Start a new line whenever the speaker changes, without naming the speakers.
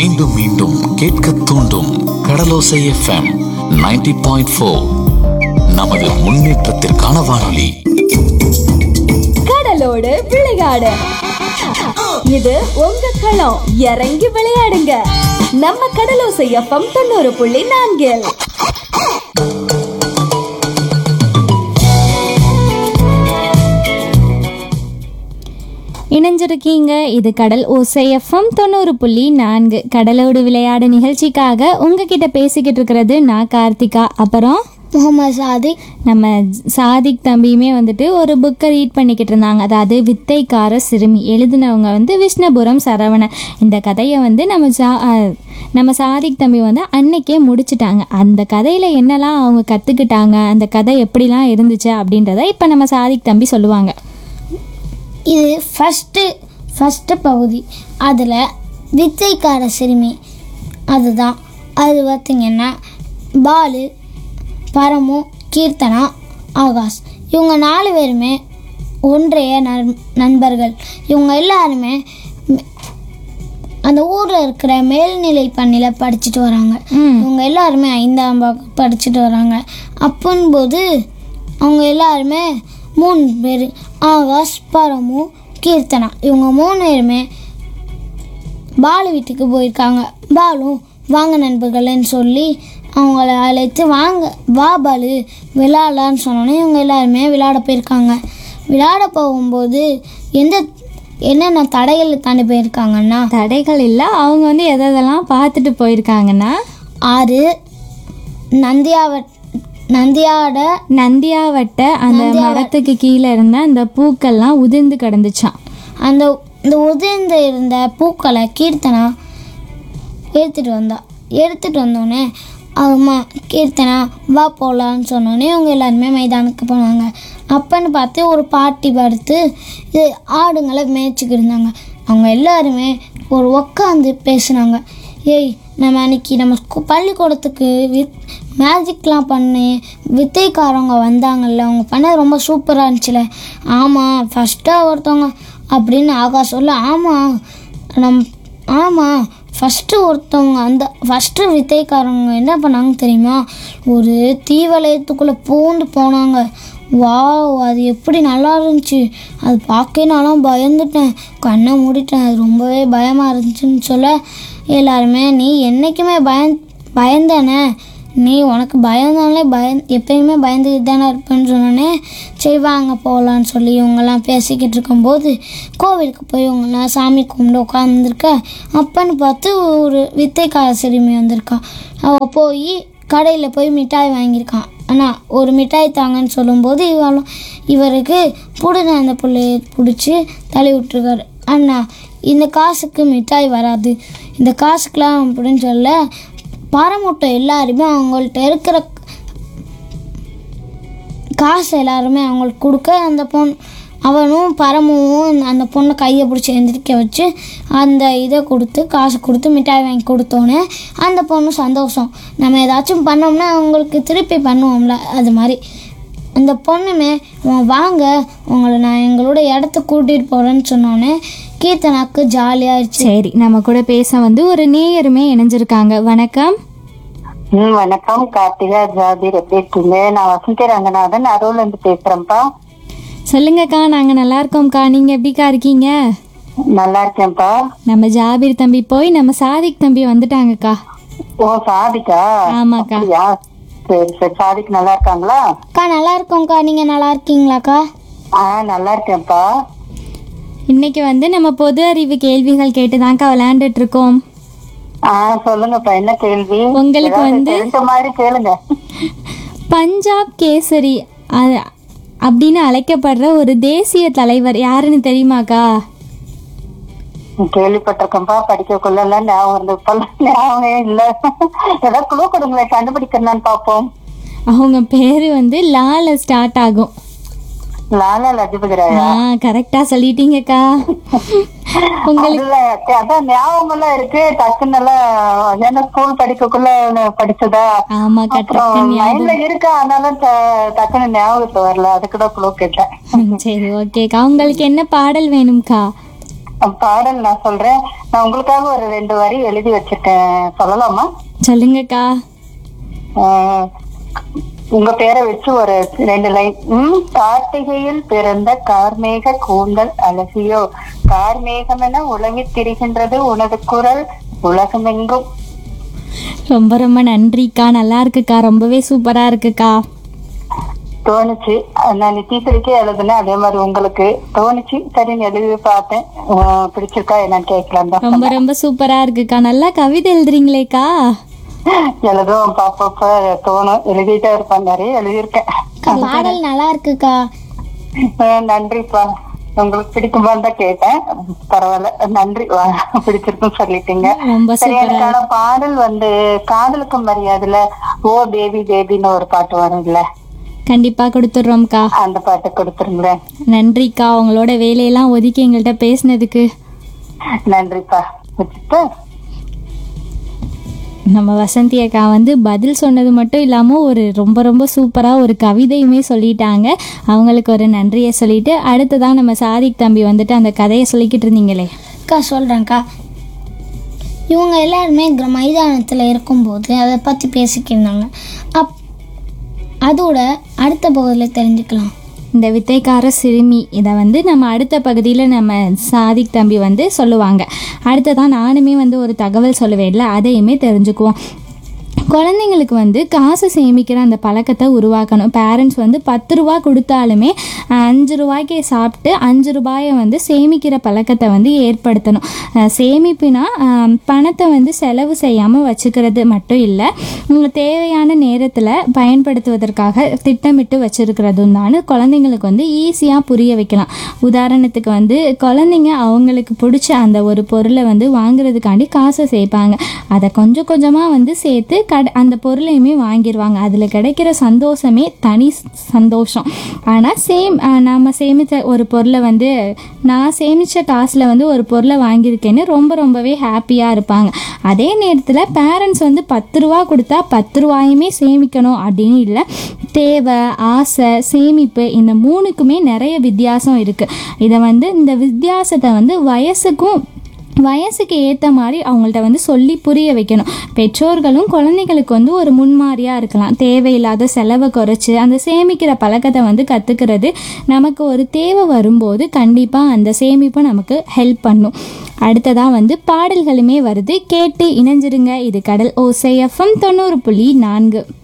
மீண்டும் மீண்டும் கேட்க தூண்டும் கடலோசை எஃப்எம் 90.4 பாயிண்ட் ஃபோர் நமது முன்னேற்றத்திற்கான வானொலி
கடலோடு விளையாடு இது உங்க களம் இறங்கி விளையாடுங்க நம்ம கடலோசை எஃப்எம் தொண்ணூறு புள்ளி நான்கில்
இணைஞ்சிருக்கீங்க இது கடல் ஓசை எஃப்எம் தொண்ணூறு புள்ளி நான்கு கடலோடு விளையாடு நிகழ்ச்சிக்காக உங்ககிட்ட பேசிக்கிட்டு இருக்கிறது நான் கார்த்திகா அப்புறம்
முகமது சாதிக்
நம்ம சாதிக் தம்பியுமே வந்துட்டு ஒரு புக்கை ரீட் பண்ணிக்கிட்டு இருந்தாங்க அதாவது வித்தைக்கார சிறுமி எழுதினவங்க வந்து விஷ்ணுபுரம் சரவணன் இந்த கதையை வந்து நம்ம சா அஹ், நம்ம சாதிக் தம்பி வந்து அன்னைக்கே முடிச்சிட்டாங்க அந்த கதையில் என்னெல்லாம் அவங்க கற்றுக்கிட்டாங்க அந்த கதை எப்படிலாம் இருந்துச்சு அப்படின்றத இப்போ நம்ம சாதிக் தம்பி சொல்லுவாங்க
இது ஃபஸ்ட்டு ஃபஸ்ட்டு பகுதி அதில் வித்தைக்கார சிறுமி அதுதான் அது பார்த்திங்கன்னா பாலு பரமு கீர்த்தனா ஆகாஷ் இவங்க நாலு பேருமே ஒன்றைய நண் நண்பர்கள் இவங்க எல்லாருமே ம், அந்த ஊரில் இருக்கிற மேல்நிலை பள்ளியில் படிச்சுட்டு வராங்க
ம்.
இவங்க எல்லாருமே ஐந்தாம் வகுப்பு படிச்சுட்டு வராங்க அப்போன்போது அவங்க எல்லாருமே மூணு பேர் ஆகாஷ் பரமு கீர்த்தனா இவங்க மூணு பேருமே பாலு வீட்டுக்கு போயிருக்காங்க பாலு வாங்க நண்பர்கள்னு சொல்லி அவங்கள அழைத்து வாங்க வா பாலு விளையாடலான்னு சொன்னோன்னே இவங்க எல்லாருமே விளையாட போயிருக்காங்க விளையாட போகும்போது எந்த என்னென்ன தடைகளை தாண்டி போயிருக்காங்கன்னா
தடைகள் இல்லை அவங்க வந்து எதை எதெல்லாம் பார்த்துட்டு போயிருக்காங்கன்னா
ஆறு நந்தியாவ நந்தியாட
நந்தியாவட்ட அந்த மரத்துக்கு கீழே இருந்த அந்த பூக்கள்லாம் உதிர்ந்து கிடந்துச்சான்
அந்த இந்த உதிர்ந்து இருந்த பூக்களை கீர்த்தனா எடுத்துகிட்டு வந்தா எடுத்துகிட்டு வந்தோடனே அம்மா கீர்த்தனா வா போகலான்னு சொன்னோடனே அவங்க எல்லாருமே மைதானுக்கு போனாங்க அப்பன்னு பார்த்து ஒரு பாட்டி படுத்து இது ஆடுங்களை மேய்ச்சிக்கிட்டு இருந்தாங்க அவங்க எல்லாருமே ஒரு உக்காந்து பேசுனாங்க ஏய் நம்ம அன்னைக்கு நம்ம ஸ்கூ- பள்ளிக்கூடத்துக்கு வித் மேஜிக்லாம் பண்ணி வித்தைக்காரவங்க வந்தாங்கல்ல அவங்க பண்ணது ரொம்ப சூப்பராக இருந்துச்சுல ஆமாம் ஃபஸ்ட்டாக ஒருத்தவங்க அப்படின்னு ஆகாஷ் சொல்ல ஆமாம் நம் ஆமாம் ஃபஸ்ட்டு ஒருத்தவங்க அந்த ஃபஸ்ட்டு வித்தைக்காரவங்க என்ன பண்ணாங்க தெரியுமா ஒரு தீவலயத்துக்குள்ளே பூந்து போனாங்க வாவ் அது எப்படி நல்லா இருந்துச்சு அது பார்க்கவே நானும் பயந்துட்டேன் கண்ணை மூடிட்டேன் அது ரொம்பவே பயமாக இருந்துச்சுன்னு சொல்ல எல்லாருமே நீ என்றைக்குமே பயந் பயந்தானே நீ உனக்கு பயந்தாலே பயந் எப்பயுமே பயந்துக்கிட்டு தானே இருப்பேன்னு சொன்னோன்னே சரி வாங்க போகலான்னு சொல்லி இவங்கெல்லாம் பேசிக்கிட்டு இருக்கும்போது கோவிலுக்கு போய் இவங்கெல்லாம் சாமி கும்பிட்டு உட்காந்துருக்க அப்பன்னு பார்த்து ஒரு வித்தைக்கார சிறுமி வந்திருக்கா அவள் போய் கடையில் போய் மிட்டாய் வாங்கியிருக்கான் ஆனால் ஒரு மிட்டாய் தாங்கன்னு சொல்லும்போது இவளும் இவருக்கு பிடின அந்த பிள்ளைய பிடிச்சி தள்ளி விட்டுருக்காரு அண்ணா இந்த காசுக்கு மிட்டாய் வராது இந்த காசுக்கெலாம் அப்படின்னு சொல்ல பாரமுட்டை எல்லாருமே அவங்கள்ட்ட இருக்கிற காசு எல்லாருமே அவங்களுக்கு கொடுக்க அந்த பொண் அவனும் பரமும் அந்த பொண்ணை கையை பிடிச்சி எந்திரிக்க வச்சு அந்த இதை கொடுத்து காசு கொடுத்து மிட்டாய் வாங்கி கொடுத்தோன்னே அந்த பொண்ணு சந்தோஷம் நம்ம ஏதாச்சும் பண்ணோம்னா அவங்களுக்கு திருப்பி பண்ணுவோம்ல அது மாதிரி அந்த பொண்ணுமே "உன் வாங்க உங்களை நான் எங்களோட இடத்துக்கு கூட்டிகிட்டு போகிறேன்னு சொன்னோன்னே கீர்த்தனாக்கு ஜாலியாகிடுச்சு
சரி நம்ம கூட பேச வந்து ஒரு நேயருமே இணைஞ்சிருக்காங்க வணக்கம்
ம் வணக்கம் கார்த்திகா ஜாபீர் எப்படி இருக்கீங்க நான் வசந்தி ரங்கநாதன் அருள்ல இருந்து பேசுறேன்ப்பா
சொல்லுங்கக்கா நாங்கள் நல்லா இருக்கோம்க்கா நீங்கள் எப்படிக்கா இருக்கீங்க
நல்லா இருக்கேன்ப்பா
நம்ம ஜாபீர் தம்பி போய் நம்ம சாதிக் தம்பி வந்துட்டாங்கக்கா
ஓ சாதிக்கா
ஆமாக்கா
அப்படியா சரி சரி சாதிக்கு நல்லா இருக்காங்களா
அக்கா நல்லா இருக்கோங்க்கா நீங்கள் நல்லா இருக்கீங்களாக்கா
ஆ நல்லா இருக்கேன்ப்பா
இன்னைக்கு வந்து நம்ம பொது அறிவு கேள்விகள் கேட்டுதான்க்கா விளையாண்டுட்டு இருக்கோம்
ஆ சொல்லுங்கப்பா என்ன கேள்வி
உங்களுக்கு
ஏதாவது
வந்து-
தெரிஞ்ச மாதிரி கேளுங்க
பஞ்சாப் கேசரி அ- அப்படின்னு அழைக்கப்படுற ஒரு தேசிய தலைவர் யாருன்னு தெரியுமாக்கா
கேள்விப்பட்டிருக்கேன்ப்பா படிக்கக்குள்ள எல்லாம் ஞாபகம் இருந்து இப்பெல்லாம் ஞாபகம் இல்ல ஏதாவது குழு கொடுங்களேன் கண்டுபிடிக்கிறேன்னு பாப்போம்
அவங்க பேரு வந்து லால ஸ்டார்ட் ஆகும்
லாலா லஜபதி ராயா
ஆ கரெக்டா சொல்லிட்டீங்கக்கா உங்களுக்கு
அதுல அதான் ஞாபகம் எல்லாம் இருக்கு டக்குன்னு எல்லாம் ஏன்னா ஸ்கூல் படிக்கக்குள்ள படிச்சதா
ஆமா
அப்புறம்
கரெக்டா
மைண்ட்ல இருக்கு ஆனாலும் ட- டக்குன்னு ஞாபகத்து வரல அதுக்கு தான் குழு கேட்டேன்
சரி ஓகேக்கா உங்களுக்கு என்ன பாடல் வேணும்க்கா
பாடல் நான் சொல்றேன் நான் உங்களுக்காக ஒரு ரெண்டு வரி எழுதி வச்சிருக்கேன் சொல்லலாமா
சொல்லுங்கக்கா
ஆஹ் உங்க பேரை வச்சு ஒரு ரெண்டு லைன் உம் கார்த்திகையில் பிறந்த கார்மேக கூந்தல் அழகியோ கார்மேகம் என உலகித் திரிகின்றது உனது குரல் உலகமெங்கும்
ரொம்ப ரொம்ப நன்றிக்கா நல்லா இருக்குக்கா ரொம்பவே சூப்பரா இருக்குக்கா
தோணுச்சு அஹ் நான் டீச்சருக்கே எழுதுனேன் அதே மாதிரி உங்களுக்கு தோணுச்சு சரின்னு எழுதி பார்த்தேன் ஆஹ் பிடிச்சிருக்கா என்னன்னு கேட்கலாம் தான்
ரொம்ப ரொம்ப சூப்பரா இருக்குக்கா நல்லா கவிதை எழுதுறீங்களேக்கா
எழுதும் பாப்பப்ப தோணும் எழுதிட்டே இருப்பேன் நிறைய எழுதியிருக்கேன்
பாடல் நல்லா இருக்குக்கா
ஆஹ் நன்றிப்பா உங்களுக்கு பிடிக்குமான்னு தான் கேட்டேன் பரவாயில்ல நன்றி வா- பிடிச்சிருக்குன்னு சொல்லிட்டீங்க
ரொம்ப
சரி
சூப்பரா
எனக்கான பாடல் வந்து காதலுக்கும் மரியாதையில ஓ பேபி பேபின்னு ஒரு பாட்டு வரும்ல
கண்டிப்பா கொடுத்துட்றோம்க்கா
அந்த பாட்டு கொடுத்துருங்களேன்
நன்றிக்கா உங்களோட வேலையெல்லாம் ஒதுக்கி எங்கள்கிட்ட பேசினதுக்கு
நன்றிப்பா வச்சுட்டு
நம்ம வசந்தி அக்கா வந்து பதில் சொன்னது மட்டும் இல்லாமல் ஒரு ரொம்ப ரொம்ப சூப்பராக ஒரு கவிதையுமே சொல்லிட்டாங்க அவங்களுக்கு ஒரு நன்றியை சொல்லிட்டு அடுத்ததான் நம்ம சாதிக் தம்பி வந்துட்டு அந்த கதையை சொல்லிக்கிட்டு இருந்தீங்களே
அக்கா சொல்கிறேன்க்கா இவங்க எல்லாருமே கிர- மைதானத்தில் இருக்கும்போது அதை பற்றி பேசிக்கிருந்தாங்க அப் அதோட அடுத்த பகுதியில் தெரிஞ்சுக்கலாம்
இந்த வித்தைக்கார சிறுமி இதை வந்து நம்ம அடுத்த பகுதியில் நம்ம சாதிக் தம்பி வந்து சொல்லுவாங்க அடுத்ததான் நானுமே வந்து ஒரு தகவல் சொல்லுவேன்ல அதையுமே தெரிஞ்சுக்குவோம் குழந்தைங்களுக்கு வந்து காசு சேமிக்கிற அந்த பழக்கத்தை உருவாக்கணும் பேரண்ட்ஸ் வந்து பத்து ரூபா கொடுத்தாலுமே அஹ், அஞ்சு ரூபாய்க்கு சாப்பிட்டு அஞ்சு ரூபாயை வந்து சேமிக்கிற பழக்கத்தை வந்து ஏற்படுத்தணும் அஹ், சேமிப்புனா அஹ், பணத்தை வந்து செலவு செய்யாமல் வச்சுக்கிறது மட்டும் இல்லை உங்கள் தேவையான நேரத்தில் பயன்படுத்துவதற்காக திட்டமிட்டு வச்சுருக்கிறதும் தான் குழந்தைங்களுக்கு வந்து ஈஸியாக புரிய வைக்கலாம் உதாரணத்துக்கு வந்து குழந்தைங்க அவங்களுக்கு பிடிச்ச அந்த ஒரு பொருளை வந்து வாங்குறதுக்காண்டி காசை சேர்ப்பாங்க அதை கொஞ்சம் கொஞ்சமாக வந்து சேர்த்து கட அந்த பொருளையுமே வாங்கிடுவாங்க அதில் கிடைக்கிற சந்தோஷமே தனி சந்தோஷம் ஆனால் சேம் நாம் சேமித்த ஒரு பொருளை வந்து நான் சேமித்த காசில் வந்து ஒரு பொருளை வாங்கியிருக்கேன்னு ரொம்ப ரொம்பவே ஹாப்பியாக இருப்பாங்க அதே நேரத்தில் பேரண்ட்ஸ் வந்து பத்து ரூபா கொடுத்தா பத்து ரூபாயுமே சேமிக்கணும் அப்படின்னு இல்லை தேவை ஆசை சேமிப்பு இந்த மூணுக்குமே நிறைய வித்தியாசம் இருக்குது இதை வந்து இந்த வித்தியாசத்தை வந்து வயசுக்கும் வயசுக்கு ஏற்ற மாதிரி அவங்கள்ட்ட வந்து சொல்லி புரிய வைக்கணும் பெற்றோர்களும் குழந்தைகளுக்கு வந்து ஒரு முன்மாதிரியாக இருக்கலாம் தேவையில்லாத செலவை குறைச்சி அந்த சேமிக்கிற பழக்கத்தை வந்து கற்றுக்கிறது நமக்கு ஒரு தேவை வரும்போது கண்டிப்பாக அந்த சேமிப்பு நமக்கு ஹெல்ப் பண்ணும் அடுத்ததாக வந்து பாடல்களுமே வருது கேட்டு இணைஞ்சிருங்க இது கடல் ஓசை எஃப்எம் தொண்ணூறு புள்ளி நான்கு